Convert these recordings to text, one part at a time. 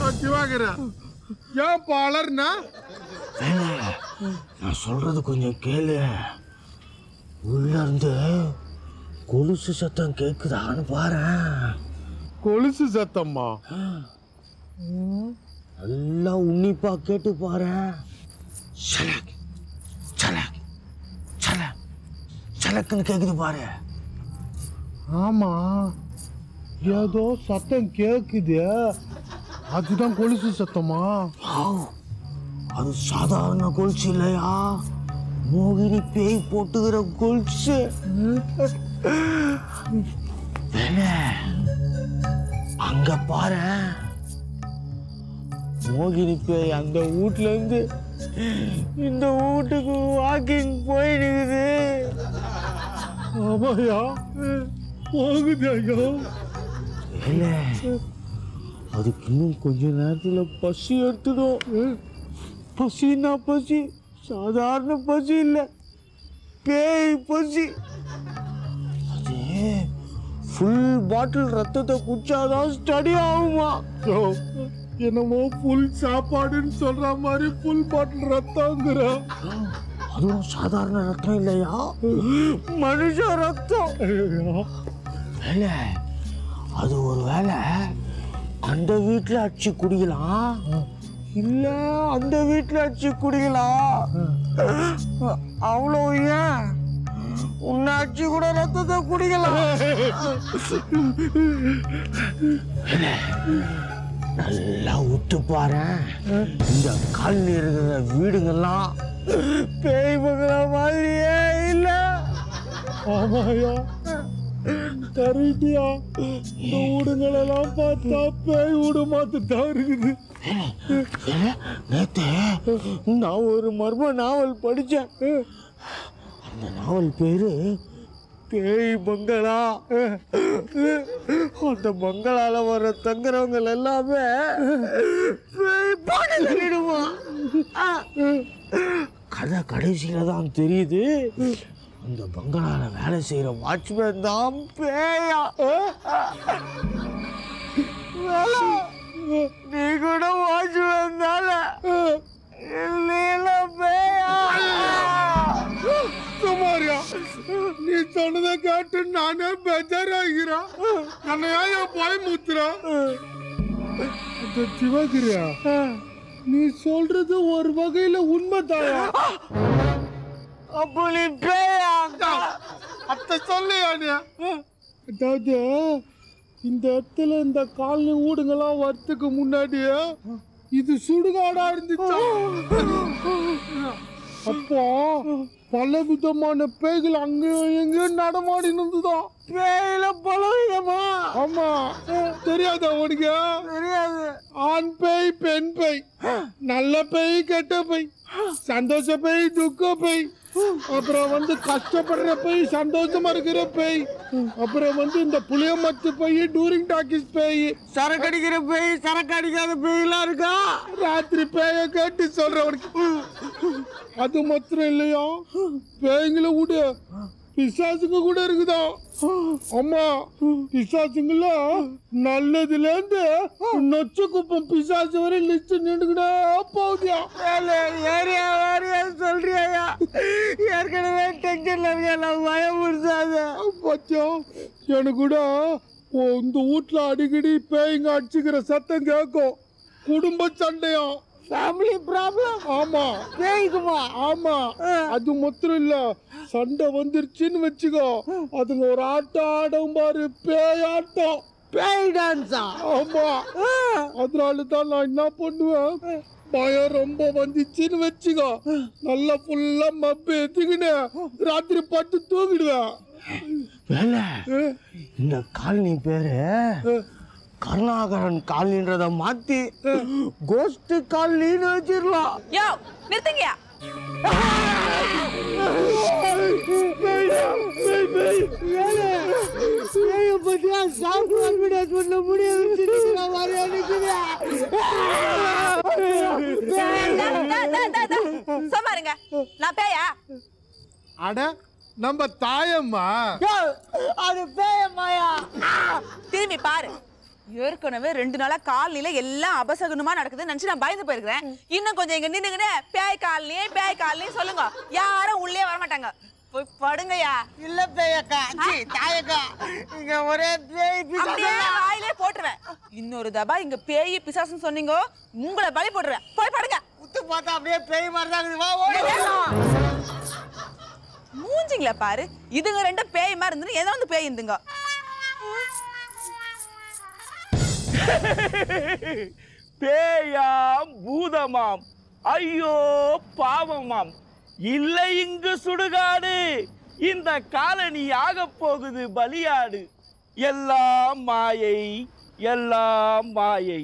திவாகரா ஏன் பாலர்னா வேலை நான் சொல்றது கொஞ்சம் கேளு உள்ள இருந்து கொலுசு சத்தம் கேக்குதான்னு பாரேன் கொலுசு சத்தம்மா நல்லா உன்னிப்பா கேட்டு பாரேன் சலக் சலக் சலக் சலக்குன்னு கேக்குது பாரு ஆமா ஏதோ சத்தம் கேக்குது அதுதான் கொலுசு சத்தமா ஆவ், அது சாதாரண கொலுசு இல்லையா மோகினி பேய் போட்டுக்கிற கொலுசு வேலை அங்க பாரு மோகினி பேய் அந்த வீட்ல இருந்து இந்த வீட்டுக்கு வாக்கிங் போயிடுக்குது ஆமாயா போகுது ஐயோ வேலை அதுக்கு இன்னும் கொஞ்ச நேரத்துல பசி எடுத்துடும் பசின்னா பசி சாதாரண பசி இல்லை பேய் பசி அது ஃபுல் பாட்டில் ரத்தத்தை குடிச்சாதான் ஸ்டடி ஆகுமா ஐயோ, என்னமோ புல் சாப்பாடுன்னு சொல்ற மாதிரி புல் பாட்டில் ரத்தங்கிற அதுவும் சாதாரண ரத்தம் இல்லையா மனுஷ ரத்தம் வேலை அது ஒரு வேலை அந்த வீட்டில் அடிச்சு குடிக்கலாம் இல்ல அந்த வீட்டில் அடிச்சு குடிக்கலாம் அவ்வளோ ஏன் உன்னை அடிச்சு கூட ரத்தத்தை குடிக்கலாம் வேலை, நல்லா உத்து பாரு இந்த காலனி இருக்கிற வீடுங்கெல்லாம் பேய் பங்களா மாதிரியே இல்லை ஆமாயா கரெக்டியா இந்த வீடுங்களெல்லாம் பார்த்தா பேய் வீடு மாத்து தான் இருக்குது நேத்து நான் ஒரு மர்ம நாவல் படித்தேன் அந்த நாவல் பேரு பேய் பங்களா அந்த பங்களால வர தங்குறவங்க எல்லாமே பேய் பாட்டு தள்ளிடுமா கதை கடைசியில தான் தெரியுது அந்த பங்களால வேலை செய்யற வாட்ச்மேன் தான் பேயா வேலை நீ கூட வாட்ச்மேன் தானே இல்லையில பேயா சுமாரியா நீ சொன்னதை கேட்டு நானே பெஜாராகிறேன் என்னையா என் போய் முத்துறான் அந்த சிவகிரியா நீ சொல்றது ஒரு வகையில உண்மைதாயா அப்போ நீ பேயா அத்தை சொல்லையா நீ அதாவது இந்த இடத்துல இந்த காலனி வீடுங்கெல்லாம் வரத்துக்கு முன்னாடியே இது சுடுகாடா இருந்துச்சு அப்போ பல விதமான பேய்கள் அங்கேயும் எங்கேயும் நடமாடி இருந்துதான் பேயில பல விதமா ஆமா தெரியாதா உனக்கு தெரியாது ஆண் பேய் பெண் பேய் நல்ல பேய் கெட்ட பேய் சந்தோஷ பேய் துக்க பேய் அப்புறம் வந்து கஷ்டப்படுற பேய் சந்தோஷமா இருக்கிற பேய் அப்புறம் வந்து இந்த புளியமத்து பேய் டூரிங் டாக்கிஸ் பேய் சரக்கு அடிக்கிற பேய் சரக்கு அடிக்காத பேய்லாம் இருக்கா ராத்திரி பேய கேட்டு சொல்றவனுக்கு அது மாத்திரம் இல்லையா பேய்களை விடு பிசாசுங்க கூட இருக்குதா அம்மா பிசாசுங்கள நல்லதுல இருந்து நொச்சு குப்பம் பிசாசு வரை லிஸ்ட் நின்றுக்கிட்டே போகுதியா ஏரியா ஏரியா சொல்றியா ஏற்கனவே டென்ஷன்ல இருக்க நான் பயமுறுத்தாத பச்சம் எனக்கு கூட ஓ, இந்த வீட்ல அடிக்கடி பேய்ங்க அடிச்சுக்கிற சத்தம் கேட்கும் குடும்ப சண்டையும் ஃபேமிலி ப்ராப்ளம் ஆமா பேய்க்குமா ஆமா அது மாத்திரம் இல்ல சண்டை வந்துருச்சுன்னு வச்சுக்கோ அதுங்க ஒரு ஆட்டம் ஆடும் பாரு பேயாட்டம் பேய் டான்ஸா ஆமா அதனால தான் நான் என்ன பண்ணுவேன் பயம் ரொம்ப வந்துச்சுன்னு வச்சுக்கோ நல்லா ஃபுல்லா மப்பு ஏத்திக்கின்னு ராத்திரி பட்டு தூங்கிடுவேன் வேலை அஹ், இந்த காலனி பேரு அஹ், கருணாகரன் காலனின்றத மாத்தி கோஸ்ட் காலனின்னு வச்சிடலாம் யோ நிறுத்துங்கயா தா, தா, தா, தா, தா. சும்மா இருங்க நான் பேயா அட நம்ம தாயம்மா அது பேயம்மாயா திரும்பி பாரு ஏற்கனவே ரெண்டு நாளா காலனில எல்லாம் அபசகுனமா நடக்குதுன்னு நினைச்சு நான் பயந்து போயிருக்கிறேன் இன்னும் கொஞ்சம் இங்க நின்னுங்கன்னு பேய் காலனி பேய் காலனி சொல்லுங்க யாரும் உள்ளே வர மாட்டாங்க போய் படுங்கய்யா இல்ல பேயக்கா சி தாயக்கா இங்க ஒரே பேய் அப்படியே வாயிலே போட்டுருவேன் இன்னொரு தபா இங்க பேய் பிசாசுன்னு சொன்னீங்க உங்களை பலி போட்டுருவேன் போய் படுங்க உத்து பார்த்தா அப்படியே பேய் மாதிரி தான் இருக்குது. வா ஓடி மூஞ்சிங்கள பாரு இதுங்க ரெண்டும் பேய் மாதிரி இருந்து எதை வந்து பேய் இருந்துங்க பேயாம் பூதமாம் ஐயோ பாவமாம் இல்லை இங்கு சுடுகாடு இந்த காலனி ஆகப் போகுது பலியாடு எல்லாம் மாயை எல்லாம் மாயை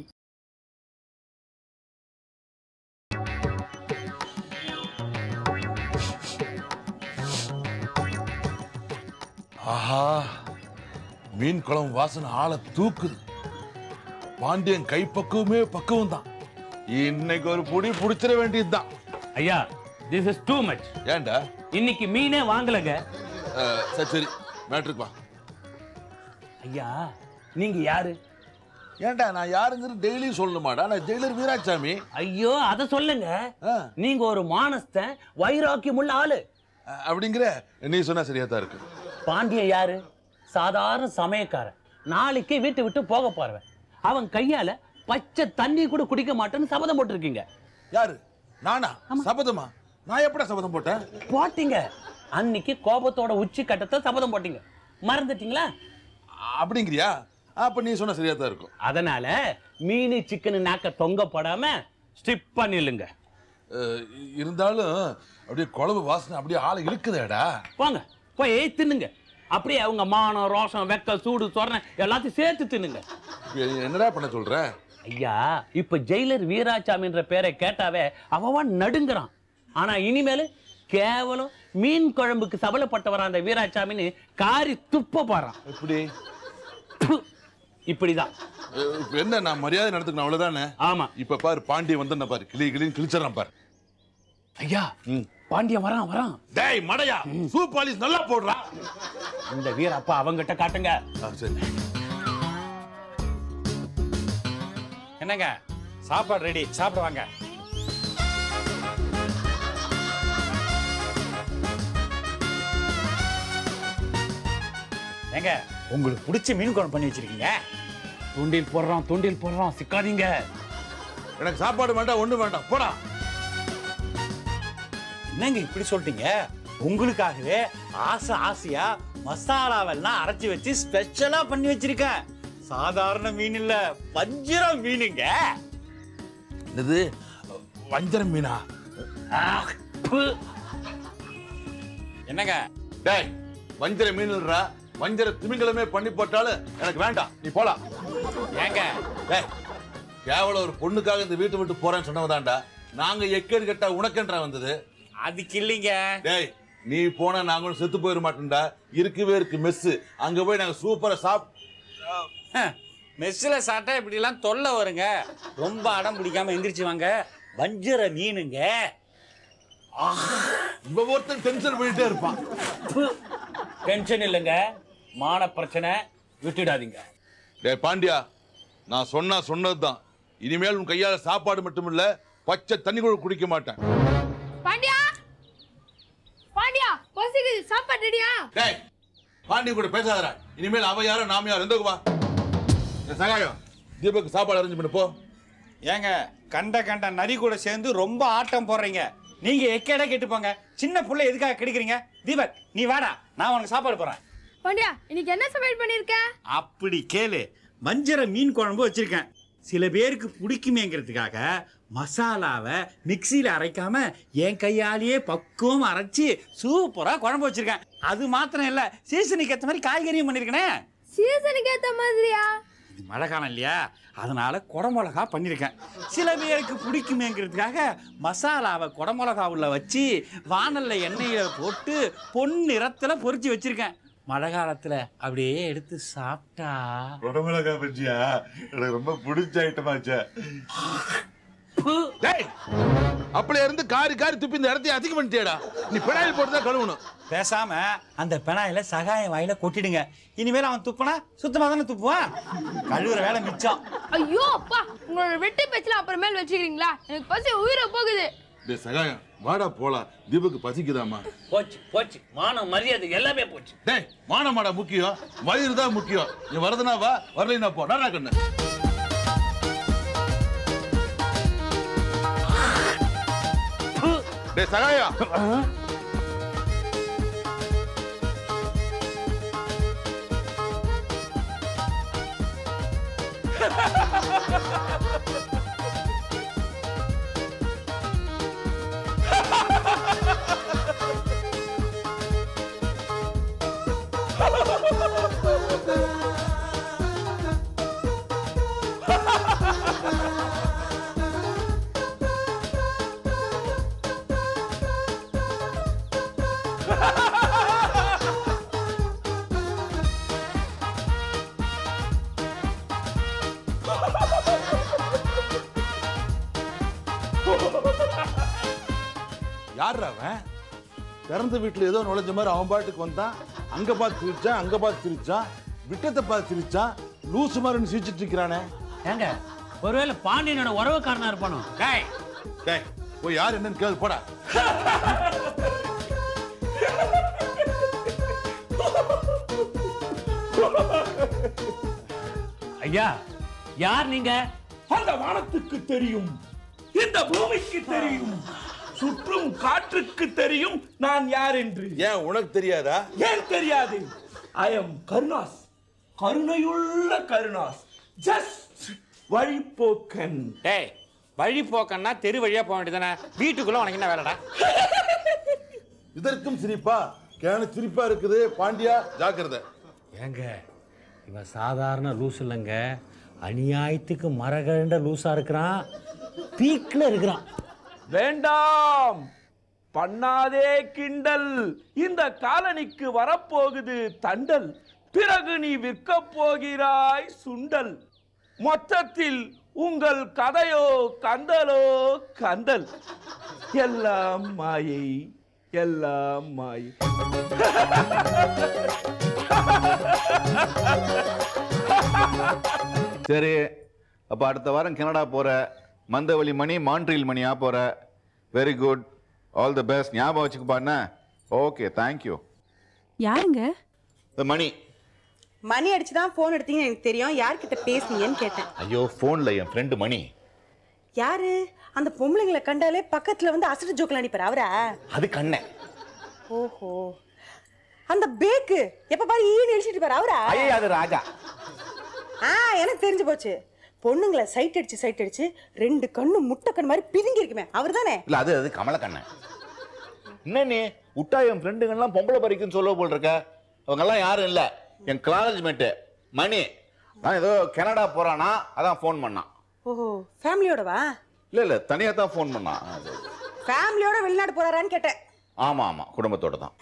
ஆஹா மீன் குழம்பு வாசனை ஆளை தூக்குது பாண்டியன் கைப்பக்குவமே பக்குவம் தான் இன்னைக்கு ஒரு புடி புடிச்சிட வேண்டியதுதான் ஐயா திஸ் இஸ் டூ மச் ஏன்டா இன்னைக்கு மீனே வாங்கலங்க அஹ், சரி சரி மேட்ருக்கு வா ஐயா நீங்க யாரு ஏன்டா நான் யாருங்கிறது டெய்லி சொல்லணுமாடா நான் ஜெயிலர் வீராசாமி ஐயோ அத சொல்லுங்க ஆ, நீங்க ஒரு மானஸ்தன் வைராக்கியமுள்ள ஆளு அஹ், அப்படிங்கிற நீ சொன்னா சரியா தான் இருக்கு பாண்டியன் யாரு சாதாரண சமயக்காரன் நாளைக்கு வீட்டை விட்டு போக போறவன் அவன் கையால பச்சை தண்ணி கூட குடிக்க மாட்டேன்னு சபதம் போட்டிருக்கீங்க யாரு நானா சபதமா நான் எப்படா சபதம் போட்டேன் போட்டீங்க அன்னைக்கு கோபத்தோட உச்சி கட்டத்தை சபதம் போட்டீங்க மறந்துட்டீங்களா அப்படிங்கிறியா அப்ப நீ சொன்னா சரியா தான் இருக்கும் அதனால மீன் சிக்கன் நாக்க தொங்க போடாம ஸ்டிப் பண்ணிடுங்க அஹ், இருந்தாலும் அப்படியே குழம்பு வாசனை அப்படியே ஆளை இழுக்குதேடா போங்க போய் தின்னுங்க அப்படியே அவங்க மானம் ரோஷம் வெக்க சூடு சொரணை எல்லாத்தையும் சேர்த்து தின்னுங்க இப்ப என்னடா பண்ண சொல்ற ஐயா இப்ப ஜெயிலர் வீராசாமின்ற பேரை கேட்டாவே அவன் நடுங்குறான் ஆனா இனிமேல் கேவலம் மீன் குழம்புக்கு சபலப்பட்டவரான் அந்த வீராசாமின்னு காரி துப்ப போறான் எப்படி ப்பு. இப்படிதான் அஹ், இப்ப என்ன நான் மரியாதை நடத்துக்கணும் அவ்வளவுதானே ஆமா இப்ப பாரு பாண்டிய வந்து பாரு கிளி கிளின்னு கிழிச்சிடறான் பாரு ஐயா ம். பாண்டியன் வரான் வரான் டேய் மடையா சூப் பாலிஸ் நல்லா போடுறா இந்த வீரப்பா அவங்கிட்ட காட்டுங்க ஆ, சரி என்னங்க சாப்பாடு ரெடி சாப்பிட வாங்க ஏங்க உங்களுக்கு பிடிச்ச மீன் குழம்பு பண்ணி வச்சிருக்கீங்க தூண்டில் போடுறான் தூண்டில் போடுறான் சிக்காதீங்க எனக்கு சாப்பாடு வேண்டாம் ஒண்ணு வேண்டாம் போடா என்னங்க இப்படி சொல்லிட்டீங்க உங்களுக்காகவே ஆசை ஆசையா மசாலாவெல்லாம் அரைச்சி வச்சு ஸ்பெஷலா பண்ணி வச்சிருக்கேன் சாதாரண மீன் இல்ல வஞ்சிரம் மீனுங்க இது வஞ்சரம் மீனா ப்பு. என்னங்க டேய் வஞ்சர மீன்ன்றா வஞ்சர திமிங்கலமே பண்ணி போட்டாலும் எனக்கு வேண்டாம் நீ போலாம் ஏங்க டேய் கேவலம் ஒரு பொண்ணுக்காக இந்த வீட்டை விட்டு போறேன்னு சொன்னவதான்டா நாங்க எக்கேடு கெட்டா உனக்கென்றா வந்தது அதுக்கு இல்லைங்க டேய் நீ போனா நாங்களும் செத்து போயிட மாட்டோம்டா இருக்கவே இருக்கு மெஸ் அங்க போய் நாங்க சூப்பரா சாப் மெஸ்ஸில் சாப்பிட்டா இப்படிலாம் தொல்லை வருங்க ரொம்ப அடம் பிடிக்காம எந்திரிச்சு வாங்க வஞ்சிர மீனுங்க இவ ஒருத்தன் டென்ஷன் பண்ணிட்டே இருப்பான் டென்ஷன் இல்லைங்க மான பிரச்சனை விட்டுடாதீங்க டேய் பாண்டியா நான் சொன்னா சொன்னதுதான் இனிமேல் உன் கையால சாப்பாடு மட்டும் இல்ல பச்சை தண்ணி கூட குடிக்க மாட்டேன் பாண்டியா பாண்டியா பசிக்குது சாப்பாடு ரெடியா டேய் பாண்டி கூட பேசாதடா இனிமேல் அவ யாரோ நாம யாரும் எந்த வா ஏய், சகாயம் தீபக்கு சாப்பாடு அரேஞ்ச் பண்ணு போ ஏங்க கண்ட கண்ட நரி கூட சேர்ந்து ரொம்ப ஆட்டம் போடுறீங்க நீங்க எக்கேடா கேட்டு போங்க சின்ன புள்ள எதுக்காக கிடைக்கிறீங்க தீபக் நீ வாடா நான் உனக்கு சாப்பாடு போறேன் பாண்டியா இன்னைக்கு என்ன சமையல் பண்ணிருக்க அப்படி கேளு வஞ்சர மீன் குழம்பு வச்சிருக்கேன் சில பேருக்கு பிடிக்குமேங்கிறதுக்காக மசாலாவை மிக்சியில் அரைக்காம என் கையாலேயே பக்குவம் அரைச்சி சூப்பரா குழம்பு வச்சிருக்கேன் அது மாத்திரம் இல்ல சீசனுக்கு ஏற்ற மாதிரி காய்கறியும் பண்ணிருக்கனே சீசனுக்கு ஏத்த மாதிரியா இது மழை காலம் இல்லையா அதனால குடமிளகா பண்ணியிருக்கேன் சில பேருக்கு பிடிக்குமேங்கிறதுக்காக மசாலாவை குடமிளகா உள்ள வச்சு வானல்ல எண்ணெயில போட்டு பொன் நிறத்துல பொரிச்சு வச்சிருக்கேன் மழை காலத்துல அப்படியே எடுத்து சாப்பிட்டா குடமிளகா பஜ்ஜியா எனக்கு ரொம்ப பிடிச்ச ஐட்டமாச்சே ப்பு. டேய் அப்பல இருந்து காரி காரி துப்பி இந்த இடத்தையும் அதிகம் பண்ணிட்டேடா நீ பினாயில் போட்டு தான் கழுவணும் பேசாம அந்த பெனாயில சகாயம் வாயில கொட்டிடுங்க இனிமேல் அவன் துப்புனா சுத்தமா தானே துப்புவான் கழுவுற வேலை மிச்சம் ஐயோ அப்பா உங்களோட வெட்டி பேச்சுல அப்புறமேல் வச்சுக்கிறீங்களா எனக்கு பசி உயிரை போகுது டேய் சகாயம் வாடா போலாம் தீபக்கு பசிக்குதாமா போச்சு போச்சு மானம் மரியாதை எல்லாமே போச்சு டேய் மானமாடா முக்கியம் வயிறு தான் முக்கியம் நீ வரதுனா வா வரலைன்னா போ நாடா கண்ணு டேய் சகாயம் யார் அவன் திறந்த வீட்டுல ஏதோ நுழைஞ்ச மாதிரி அவன் பாட்டுக்கு வந்தான் அங்க பார்த்து சிரிச்சான் அங்க பார்த்து சிரிச்சான் விட்டத்தை பார்த்து சிரிச்சான் லூசு மாதிரி சிரிச்சிட்டு இருக்கிறானே ஏங்க ஒருவேளை பாண்டியனோட உறவுக்காரனா இருப்பானோ டேய் டேய் போய் யார் என்னன்னு கேளு போடா ஐயா யார் நீங்க அந்த வானத்துக்கு தெரியும் இந்த பூமிக்கு தெரியும் சுற்றும் காற்றுக்கு தெரியும் நான் யார் என்று ஏன் உனக்கு தெரியாதா ஏன் தெரியாது ஐ எம் கருணாஸ் கருணையுள்ள கருணாஸ் ஜஸ்ட் வழிபோக்கன் டேய் வழி போக்கன்னா தெரு வழியா போக வேண்டியதானே வீட்டுக்குள்ள உனக்கு என்ன வேலைடா இதற்கும் சிரிப்பா கேன சிரிப்பா இருக்குது பாண்டியா ஜாக்கிரதை ஏங்க இவன் சாதாரண லூஸ் இல்லைங்க அநியாயத்துக்கு மரகண்ட லூஸா இருக்கிறான் பீக்ல இருக்கிறான் வேண்டாம் பண்ணாதே கிண்டல் இந்த காலனிக்கு வரப்போகுது தண்டல் பிறகு நீ விற்க போகிறாய் சுண்டல் மொத்தத்தில் உங்கள் கதையோ கந்தலோ கந்தல் எல்லாம் மாயை எல்லாம் மாயை சரி அப்போ அடுத்த வாரம் கனடா போற மந்தவழி மணி மான்ட்ரியல் மணியா போற very good all the best ஞாபகம் வச்சுக்கப்பாண்ணா ஓகே தேங்க்யூ யாருங்க த மணி மணி அடிச்சு தான் ஃபோன் எடுத்தீங்கன்னு எனக்கு தெரியும் யார்கிட்ட பேசுனீங்கன்னு கேட்டேன் ஐயோ ஃபோனில் என் ஃப்ரெண்டு மணி யாரு அந்த பொம்பளைங்களை கண்டாலே பக்கத்துல வந்து அசடு ஜோக்கில் அனுப்பாரு அவரா அது கண்ணன் ஓஹோ அந்த பேக்கு எப்ப பாரு ஈன்னு அடிச்சிட்டு பாரு அவரா ஐயே அது ராஜா ஆ எனக்கு தெரிஞ்சு போச்சு பொண்ணுங்களை சைட் அடிச்சு சைட் அடிச்சு ரெண்டு கண்ணு முட்டை கண்ணு மாதிரி பிதுங்கி இருக்குமே அவர் தானே இல்லை அது அது கமலக்கண்ணன் என்ன நீ விட்டா என் ஃப்ரெண்டுங்கெல்லாம் பொம்பளை பறிக்குன்னு சொல்ல போல் இருக்க அவங்கெல்லாம் யாரும் இல்லை என் காலேஜ் மேட்டு மணி நான் ஏதோ கனடா போறானா அதான் ஃபோன் பண்ணான் ஓஹோ ஃபேமிலியோடவா இல்லை இல்லை தனியாக தான் ஃபோன் பண்ணான் அது ஃபேமிலியோட வெளிநாடு போறாரான்னு கேட்டேன் ஆமாம் ஆமாம் குடும்பத்தோட தான்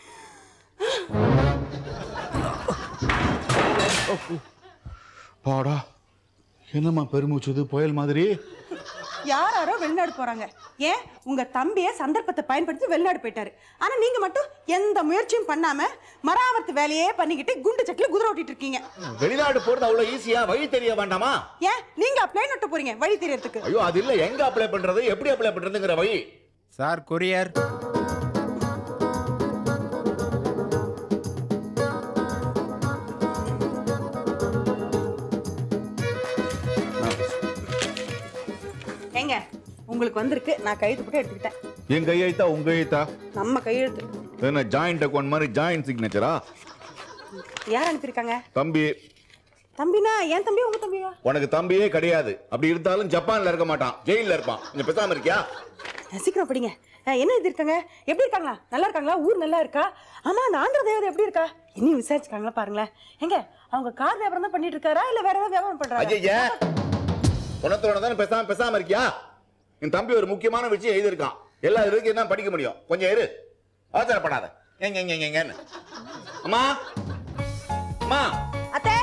பாடா என்னம்மா பெருமூச்சுது புயல் மாதிரி யாராரோ வெளிநாடு போறாங்க ஏன் உங்க தம்பிய சந்தர்ப்பத்தை பயன்படுத்தி வெளிநாடு போயிட்டாரு ஆனா நீங்க மட்டும் எந்த முயற்சியும் பண்ணாம மராமத்து வேலையே பண்ணிக்கிட்டு குண்டு சக்கில குதிரை ஓட்டிட்டு இருக்கீங்க வெளிநாடு போறது அவ்வளவு ஈஸியா வழி தெரிய வேண்டாமா ஏன் நீங்க அப்ளை நட்டு போறீங்க வழி தெரியறதுக்கு ஐயோ அது இல்ல எங்க அப்ளை பண்றது எப்படி அப்ளை பண்றதுங்கிற வழி சார் கொரியர் ஏங்க உங்களுக்கு வந்திருக்கு நான் கையெழுத்து போட்டு எடுத்துக்கிட்டேன் என் கையெழுத்தா உங்க கையெழுத்தா நம்ம கையெழுத்து என்ன ஜாயிண்ட் அக்கௌண்ட் மாதிரி ஜாயிண்ட் சிக்னேச்சரா யார் அனுப்பியிருக்காங்க தம்பி தம்பினா என் தம்பியா உங்க தம்பியா உனக்கு தம்பியே கிடையாது அப்படி இருந்தாலும் ஜப்பான்ல இருக்க மாட்டான் ஜெயில இருப்பான் நீ பேசாம இருக்கியா சீக்கிரம் படிங்க அஹ், என்ன இது இருக்காங்க எப்படி இருக்காங்களா நல்லா இருக்காங்களா ஊர் நல்லா இருக்கா ஆமா அந்த ஆந்திர தேவதை எப்படி இருக்கா இன்னும் விசாரிச்சுக்காங்களா பாருங்களேன் எங்க அவங்க கார் வியாபாரம் தான் பண்ணிட்டு இருக்காரா இல்ல வேற ஏதாவது வியாபாரம் பண்றாரா ஐயா உனத்தோட தானே பேசாம பேசாம இருக்கியா என் தம்பி ஒரு முக்கியமான விஷயம் எழுதியிருக்கான் எல்லா இதுக்கு என்ன படிக்க முடியும் கொஞ்சம் இரு ஆச்சரியப்படாத எங்க எங்க எங்க எங்கன்னு அம்மா அம்மா அத்தை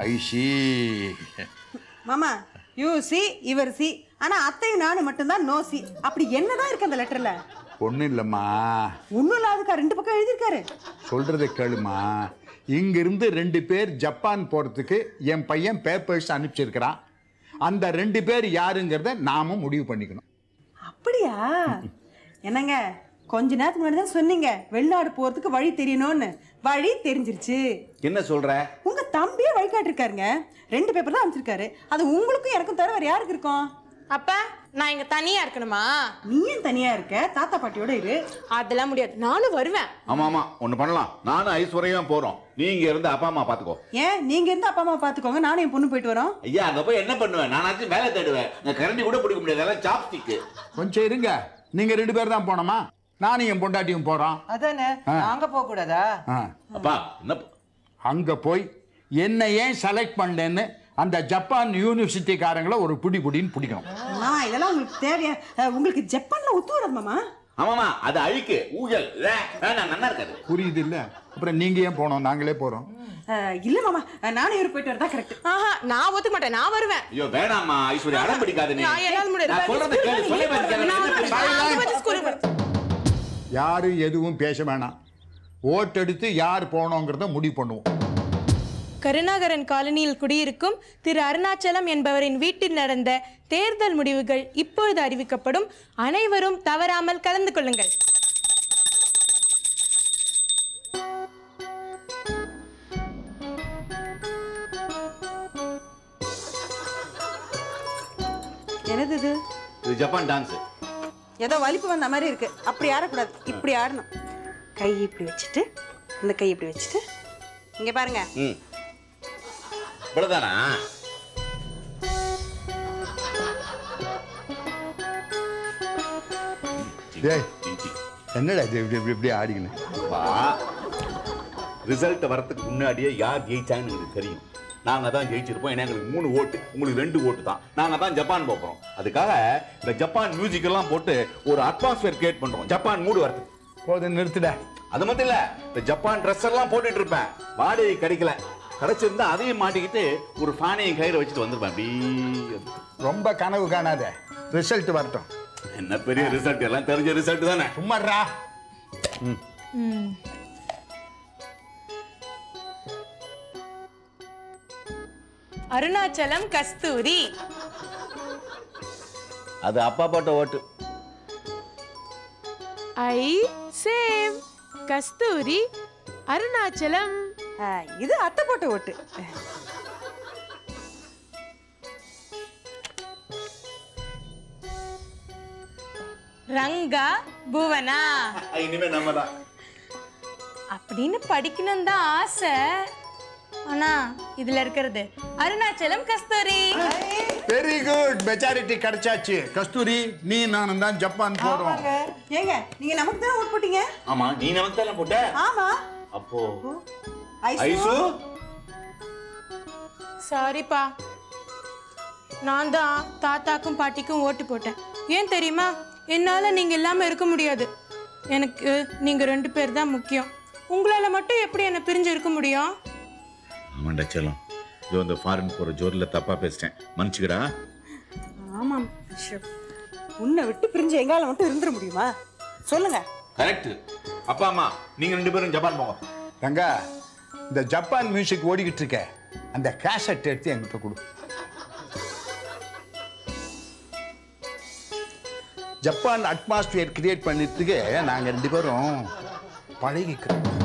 ஐசி மாமா யூ சி இவர் சி ஆனா அத்தையும் நானும் மட்டும்தான் நோ சி அப்படி என்னதான் இருக்கு அந்த லெட்டர்ல ஒன்றும் இல்லைம்மா ஒண்ணும் இல்லாதுக்கா ரெண்டு பக்கம் எழுதியிருக்காரு சொல்கிறத கேளுமா இங்கிருந்து ரெண்டு பேர் ஜப்பான் போகிறதுக்கு என் பையன் பேப்பர்ஸ் அனுப்பிச்சிருக்கிறான் அந்த ரெண்டு பேர் யாருங்கிறத நாமும் முடிவு பண்ணிக்கணும் அப்படியா என்னங்க கொஞ்ச நேரத்துக்கு முன்னாடி தான் சொன்னீங்க வெளிநாடு போறதுக்கு வழி தெரியணும்னு வழி தெரிஞ்சிருச்சு என்ன சொல்ற உங்க தம்பியே வழிகாட்டிருக்காருங்க ரெண்டு பேப்பர் தான் அனுப்பிச்சிருக்காரு அது உங்களுக்கும் எனக்கும் தவிர வேற யாருக்கு இருக்கும் அப்ப நான் இங்க தனியா இருக்கணுமா நீ ஏன் தனியா இருக்க தாத்தா பாட்டியோட இரு அதெல்லாம் முடியாது நானும் வருவேன் ஆமா ஆமா ஒண்ணு பண்ணலாம் நானும் ஐஸ்வர்யம் போறோம் நீங்க இருந்து அப்பா அம்மா பாத்துக்கோ ஏன் நீங்க இருந்து அப்பா அம்மா பாத்துக்கோங்க நானும் என் பொண்ணு போயிட்டு வரோம் ஐயா அங்க போய் என்ன பண்ணுவேன் நானாச்சும் வேலை தேடுவேன் நான் கரண்டி கூட பிடிக்க முடியாது அதெல்லாம் சாப்ஸ்டிக்கு கொஞ்சம் இருங்க நீங்கள் ரெண்டு பேர் தான் போனோமா நானும் என் பொண்டாட்டியும் போகிறோம் அதானே ஆ. நாங்க போக கூடாதா அப்பா என்ன அங்கே போய் என்னை ஏன் செலக்ட் பண்ணலன்னு அந்த ஜப்பான் யூனிவர்சிட்டிக்காரங்களை ஒரு பிடி பிடின்னு பிடிக்கணும் மாமா இதெல்லாம் உங்களுக்கு தேவையா அஹ், உங்களுக்கு ஜப்பான்ல ஒத்து வராது மாமா ஆமாமா அது அழுக்கு ஊழல் வேணாம் நல்லா இருக்காது புரியுது இல்ல அப்புறம் நீங்க ஏன் போனோம் நாங்களே போறோம் அஹ், இல்ல மாமா அஹ், நானும் இவரு போயிட்டு வரதா கரெக்ட் ஆஹா நான் ஒத்துக்க மாட்டேன் நான் வருவேன் ஐயோ வேணாம்மா ஐஸ்வர்யா அடம் பிடிக்காது நீ நான் என்னால முடியாது. நான் சொல்றதை கேளு சொல்ல நான் மாட்டேன் வந்து ஸ்கூலுக்கு போறேன். யாரும் எதுவும் பேச வேணாம் ஓட்டெடுத்து யார் போனோங்கிறத முடிவு பண்ணுவோம் கருணாகரன் காலனியில் குடியிருக்கும் திரு அருணாச்சலம் என்பவரின் வீட்டில் நடந்த தேர்தல் முடிவுகள் இப்பொழுது அறிவிக்கப்படும் அனைவரும் தவறாமல் கலந்து கொள்ளுங்கள் என்னது இது இது ஜப்பான் டான்ஸ் ஏதோ வலிப்பு வந்த மாதிரி இருக்கு அப்படி ஆடக்கூடாது இப்படி ஆடணும் கை இப்படி வச்சுட்டு இந்த கை இப்படி வச்சுட்டு இங்க பாருங்க ம் இவ்வளவுதானா டேய் என்னடா இது இப்படி இப்படி இப்படி ஆடிக்கணும் ரிசல்ட் வரதுக்கு முன்னாடியே யார் ஜெயிச்சாங்கன்னு எங்களுக்கு தெரியும் நாங்க தான் ஜெயிச்சிருப்போம் ஏன்னா எங்களுக்கு மூணு ஓட்டு உங்களுக்கு ரெண்டு ஓட்டு தான் நாங்க தான் ஜப்பான் போகிறோம் அதுக்காக இந்த ஜப்பான் மியூசிக் எல்லாம் போட்டு ஒரு அட்மாஸ்பியர் கிரியேட் பண்றோம் ஜப்பான் மூடு வரது போதும் நிறுத்துட அது மட்டும் இல்ல இந்த ஜப்பான் ட்ரெஸ் எல்லாம் போட்டுட்டு இருப்பேன் வாடகை கிடைக்கல கிடைச்சிருந்தா அதையும் மாட்டிக்கிட்டு ஒரு ஃபேனையும் கையில வச்சுட்டு வந்திருப்பேன் அப்படி ரொம்ப கனவு காணாத ரிசல்ட் வரட்டும் என்ன பெரிய ரிசல்ட் எல்லாம் தெரிஞ்ச ரிசல்ட் தானே சும்மாடா ம். அருணாச்சலம் கஸ்தூரி அது அப்பா போட்ட ஓட்டு ஐ சேம் கஸ்தூரி அருணாச்சலம் இது அத்தை போட்ட ஓட்டு ரங்கா புவனா இனிமே நம்ம தான் அப்படின்னு படிக்கணும் தான் ஆசை ஆனா இதுல இருக்கிறது Arunachalam Kasturi very good maturity கிடைச்சாச்சு கஸ்தூரி நீ நானும் தான் ஜப்பான் போறோம் ஏங்க நீங்க நமக்கு தான் ஓட் போட்டீங்க ஆமா நீ நமக்கு தானே போட்ட ஆமா அப்போ ஐசு ஐசு சாரிப்பா நான் தான் தாத்தாக்கும் பாட்டிக்கும் ஓட்டு போட்டேன் ஏன் தெரியுமா என்னால நீங்க இல்லாம இருக்க முடியாது எனக்கு நீங்க ரெண்டு பேர் தான் முக்கியம் உங்களால மட்டும் எப்படி என்ன பிரிஞ்சு இருக்க முடியும் ஆமாண்டா செல்லம் இதோ இந்த ஃபாரின் போற ஜோர்ல தப்பா பேசிட்டேன் மன்னிச்சுக்கடா ஆமாம் ஐயோ. உன்னை விட்டு பிரிஞ்சு எங்கால மட்டும் இருந்துட முடியுமா சொல்லுங்க கரெக்ட் அப்பா அம்மா நீங்க ரெண்டு பேரும் ஜப்பான் போங்க ரங்கா இந்த ஜப்பான் மியூசிக் ஓடிக்கிட்டு இருக்க அந்த கேசட் எடுத்து என்கிட்ட கொடு ஜப்பான் அட்மாஸ்பியர் கிரியேட் பண்ணிட்டு நாங்கள் ரெண்டு பேரும் பழகிக்கிறோம்